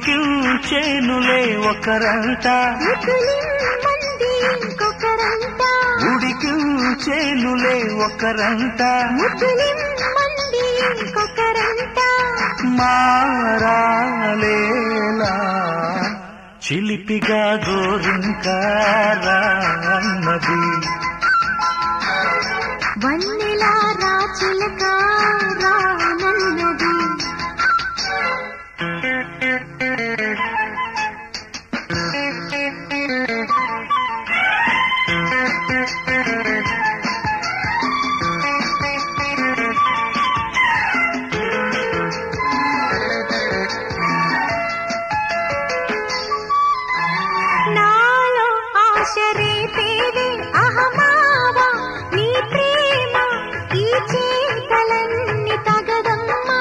ఉడికి చేనులే ఒకరంట ముకులిమ్మంది ఇంకొకరంట ఉడికి చేనులే ఒకరంట ముకులిమ్మంది ఇంకొకరంట మారాలేలా చిలిపిగా గోరింకారన్నది వన్నెలా రాచిలక రానన్నది నాలో ఆశ రేపేది అహమావా నీ ప్రేమ ఈ చేతలన్నీ తగదమ్మా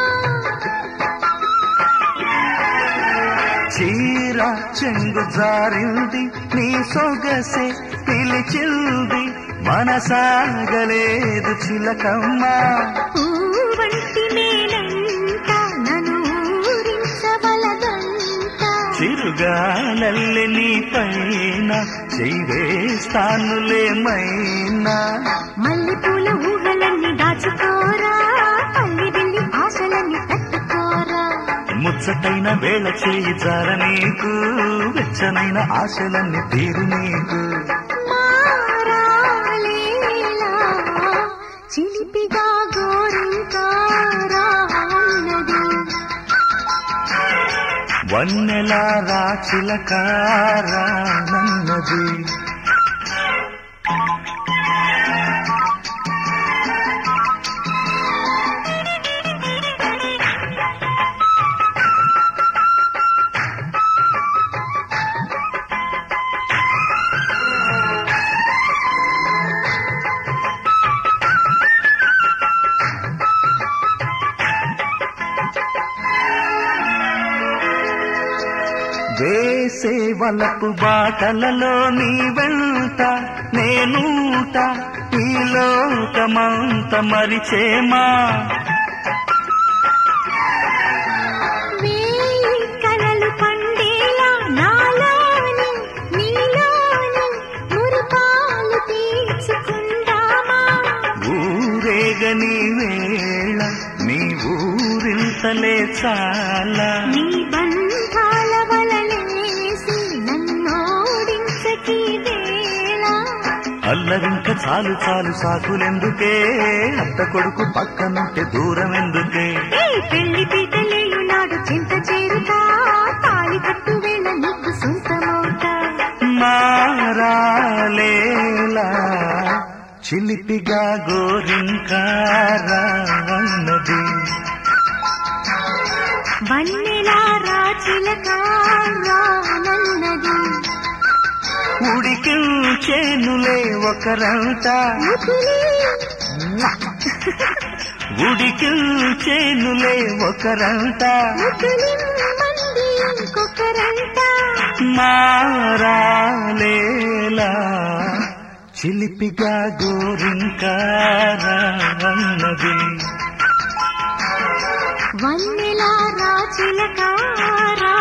చీర చెంగు జారింది నీ సొగసే పిలిచింది మనసాగలేదు చిలకమ్మ పూవంటి మేలంట నన్ను ఊరించబలదంట చిరుగాలల్లె నీ పైన చెయ్యేస్తానులే మైనా మల్లెపూల ఊహలన్నీ దాచుకోరా పల్లి వెళ్ళి ఆశలన్నీ తట్టుకోరా ముచ్చటైన వేళ చేయి జార నీకు వెచ్చనైన ఆశలన్నీ తీరు నీకు మారాలేలా చిలిపిగా గోరింకారా అన్నది వన్నెలా రాచిలకారా నన్నది వేసే వలపు బాటలలో నీ వెంట నేనూట ఈ లోకమంత మరిచేమా వేయి కలలు పండేలా నాలోని నీలోని మురిపాలు తీర్చుకుందామా ఊరేగని వేళ నీ ఊరింతలే చాలా నీ బంధాల వలలేసి నన్నోడించకి వేళ అల్లరింక చాలు చాలు సాకులెందుకే అత్త కొడుకు పక్కనుంటే దూరం ఎందుకే ఏ పెళ్లి పీటలేయు నాడు చింత చేరుతా తాళి కట్టు వేళ నీకు సొంతమవుతా మారాలేలా చిలిపిగా గోరింకారన్నది వన్నెలా రాచిలకానన్నది ఉడికి చేనులే ఒకరంట ముకులి ఉడికి చేనులే ఒకరంట ముకులి మంది ఇంకొకరంట మారాలేలా చిలిపిగా గోరింకారన్నది వన్నెలా రాచిలకారా